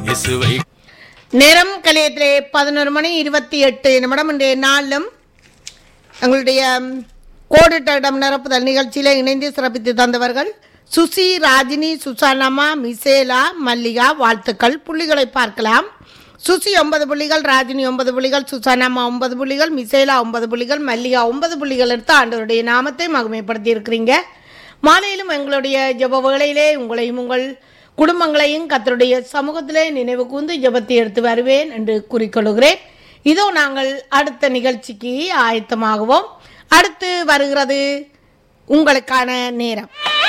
இயேசுவை நேரம் கலையத்திலே பதினோரு மணி இருபத்தி எட்டு நிமிடம் இன்றைய நாளிலும் எங்களுடைய ம், கோடிட்ட இடம் நிரப்புதல் நிகழ்ச்சியில் இணைந்து சிறப்பித்து தந்தவர்கள் சுசி ராஜினி சுசானம்மா மிசேலா மல்லிகா வாழ்த்துக்கள் புள்ளிகளை பார்க்கலாம் சுசி ஒன்பது புள்ளிகள் ராஜினி ஒன்பது புள்ளிகள் சுசானம்மா ஒன்பது புள்ளிகள் மிசேலா ஒன்பது புள்ளிகள் மல்லிகா ஒன்பது புள்ளிகள் எடுத்து ஆண்டவருடைய நாமத்தை மகிமைப்படுத்தி இருக்கிறீங்க மாலையிலும் எங்களுடைய ஜெப வேளையிலே உங்களையும் உங்கள் குடும்பங்களையும் கத்தருடைய சமூகத்திலே நினைவு கூர்ந்து ஜெபத்தை எடுத்து வருவேன் என்று கூறிக்கொள்கிறேன் இதோ நாங்கள் அடுத்த நிகழ்ச்சிக்கு ஆயத்தமாகுவோம் அடுத்து வருகிறது உங்களுக்கான நேரம்